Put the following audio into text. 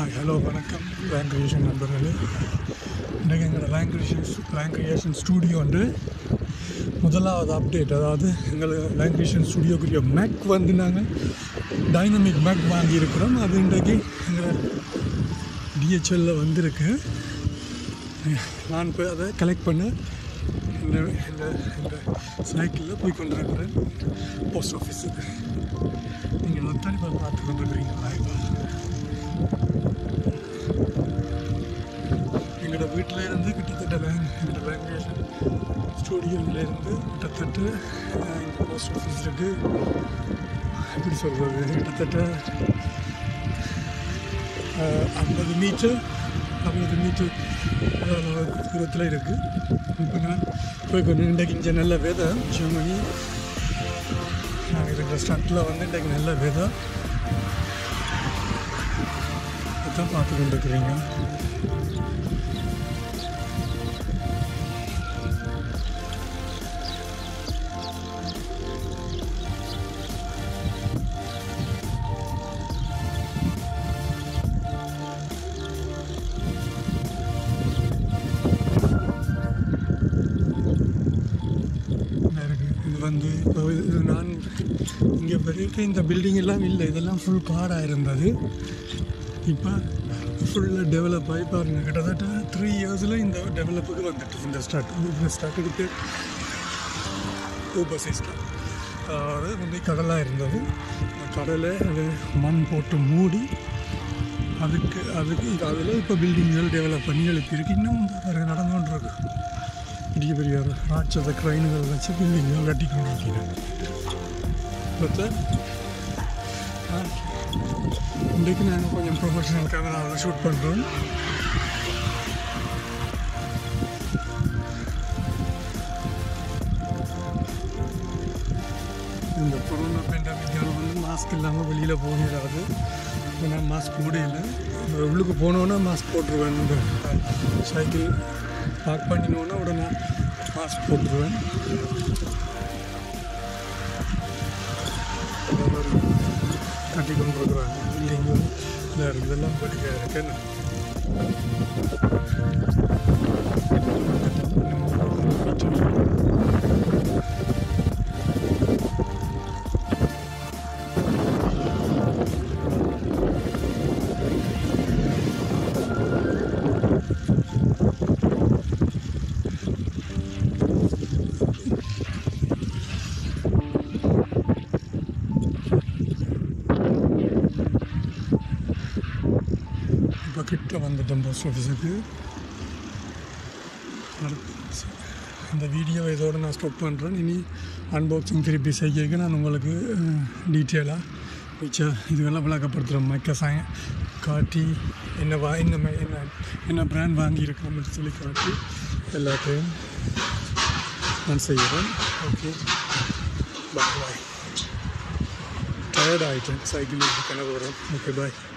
hi hello வணக்கம் Lang Creation நண்பர்களே இன்றைக்கு எங்களோட Lang Creation Lang Creation studio வந்து முதலாவது அப்டேட் அதாவது எங்கள் லேங் கிரியேஷன் ஸ்டூடியோக்குரிய மேக் வந்து நாங்கள் டைனமிக் மேக் வாங்கியிருக்கிறோம் அது இன்றைக்கு எங்கள் டிஹெச்எல்ல வந்திருக்கு நான் போய் அதை கலெக்ட் பண்ண இந்த இந்த இந்த சைக்கிளில் போய் கொண்டிருக்கிறேன் போஸ்ட் ஆஃபீஸுக்கு நீங்கள் ஒத்தாரி பார்த்து கொண்டிருக்கிறீங்க லைவாக எங்களோட வீட்டில் இருந்து கிட்டத்தட்ட லேங் எங்களோட லேங்குவேஜ் ஸ்டூடியோவிலேருந்து கிட்டத்தட்ட எங்கள் போஸ்ட் ஆஃபீஸுக்கு எப்படி சொல்கிறது கிட்டத்தட்ட ஐம்பது மீட்டர் ஐம்பது மீட்டர் தூரத்தில் இருக்குது இப்போ நான் போய் கொஞ்சம் இன்றைக்கு இங்கே நல்ல வேதம் ஜெர்மனி நாங்கள் இருக்கிற ஸ்டட்டில் வந்து இன்றைக்கு நல்ல வேதம் இதான் பார்த்து கொண்டு இருக்கிறீங்க நல்லா இருக்கு இது வந்து இப்போ இது நான் இங்கே வரைக்கும் இந்த பில்டிங் எல்லாம் இல்லை இதெல்லாம் ஃபுல் காடாக இருந்தது இப்போ ஃபுல்லாக டெவலப் ஆகி பாருங்க கிட்டத்தட்ட த்ரீ இயர்ஸில் இந்த டெவலப்புக்கு வந்துட்டு இந்த ஸ்டார்ட் இந்த ஸ்டார்ட்டுக்கு பேர் ஊபர் சிஸ்டம் அதாவது வந்து கடலாக இருந்தது அந்த கடலை அது மண் போட்டு மூடி அதுக்கு அதுக்கு அதில் இப்போ பில்டிங்குகள் டெவலப் பண்ணி எழுப்பியிருக்கு இன்னும் வேறு நடந்து கொண்டு இருக்கு பெரிய பெரிய ராட்சத க்ரைனுகள் வச்சு பில்டிங்குகள் கட்டி கொண்டு இருக்கிறாங்க பட் இன்றைக்கு நாங்கள் கொஞ்சம் ப்ரொஃபஷனல் கேமராவில் ஷூட் பண்ணுறோம் இந்த கொரோனா பேண்டமிக்கால் வந்து மாஸ்க் இல்லாமல் வெளியில் போக முடியாது இப்போ நான் மாஸ்க் போடையில உள்ளுக்கு போனோன்னா மாஸ்க் போட்டுருவேன் இந்த சைக்கிள் பார்க் பண்ணினோன்னா உடனே மாஸ்க் போட்டுருவேன் இந்த மாதிரி கட்டி கொண்டு இருக்கிறாங்க பில்டிங்கு இல்லை இதெல்லாம் வெளியே இருக்கேன்னு இப்போ கிட்ட வந்துட்டோம் போஸ்ட் ஆஃபீஸுக்கு இந்த வீடியோ இதோட நான் ஸ்டாப் பண்ணுறேன் இனி அன்பாக்சிங் திருப்பி செய்ய நான் உங்களுக்கு டீட்டெயிலாக மிச்சம் இதுவெல்லாம் விளக்கப்படுத்துகிறேன் மைக்க சாய காட்டி என்ன வா என்ன ம- என்ன என்ன பிராண்ட் வாங்கியிருக்கோம்னு சொல்லி காட்டி எல்லாத்தையும் நான் செய்கிறேன் ஓகே பாய் பாய் டயர்ட் ஆகிட்டேன் சைக்கிள் கிணறு வரும் ஓகே பாய்